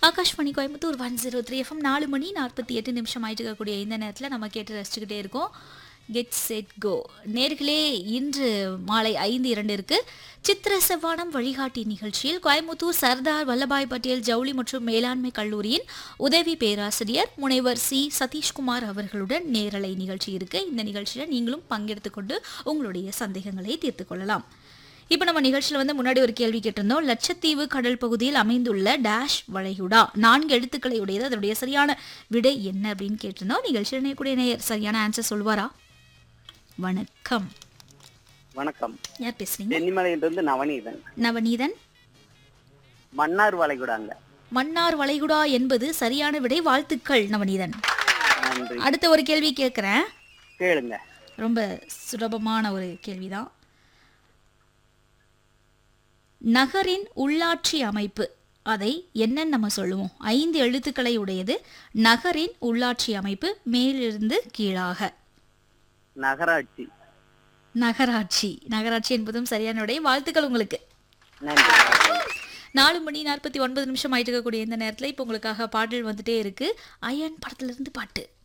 Akashvani Coimbatore one zero three FM நாலு மணி நாற்பத்தி எட்டு நிமிஷம் ஆயிட்டு இருக்கக்கூடிய இந்த நேரத்தில் நம்ம கேட்டு ரசிச்சுக்கிட்டே இருக்கோம் கெட் செட் கோ நேர்களே இன்று மாலை ஐந்து இரண்டு இருக்கு சித்திர செவ்வானம் வழிகாட்டி நிகழ்ச்சியில் கோயம்புத்தூர் சர்தார் வல்லபாய் பட்டேல் ஜவுளி மற்றும் மேலாண்மை கல்லூரியின் உதவி பேராசிரியர் முனைவர் சி சதீஷ்குமார் அவர்களுடன் நேரலை நிகழ்ச்சி இருக்கு இந்த நிகழ்ச்சியில் நீங்களும் பங்கெடுத்து கொண்டு உங்களுடைய சந்தேகங்களை தீர்த்து கொள்ளலாம் இப்போ நம்ம நிகழ்ச்சியில் வந்து முன்னாடி ஒரு கேள்வி கேட்டிருந்தோம் லட்சத்தீவு கடல் பகுதியில் அமைந்துள்ள டேஷ் வளைகுடா நான்கு எழுத்துக்களை உடையது அதனுடைய சரியான விடை என்ன அப்படின்னு கேட்டிருந்தோம் நிகழ்ச்சியில் இணையக்கூடிய நேயர் சரியான ஆன்சர் சொல்வாரா வணக்கம் வணக்கம் யார் பேசுறீங்க தென்னிமலையிலிருந்து நவநீதன் நவநீதன் மன்னார் வளைகுடாங்க மன்னார் வளைகுடா என்பது சரியான விடை வாழ்த்துக்கள் நவநீதன் நன்றி அடுத்த ஒரு கேள்வி கேட்குறேன் கேளுங்க ரொம்ப சுலபமான ஒரு கேள்விதான் நகரின் உள்ளாட்சி அமைப்பு அதை என்னன்னு நம்ம சொல்லுவோம் ஐந்து எழுத்துக்களை உடையது நகரின் உள்ளாட்சி அமைப்பு மேலிருந்து கீழாக நகராட்சி நகராட்சி நகராட்சி என்பதும் சரியான விடை வாழ்த்துக்கள் உங்களுக்கு நன்றி நாலு மணி நாற்பத்தி ஒன்பது நிமிஷம் ஆயிட்டு இருக்கக்கூடிய இந்த நேரத்தில் இப்போ உங்களுக்காக பாடல் வந்துட்டே இருக்கு அயன் படத்துல இருந்து பாட்டு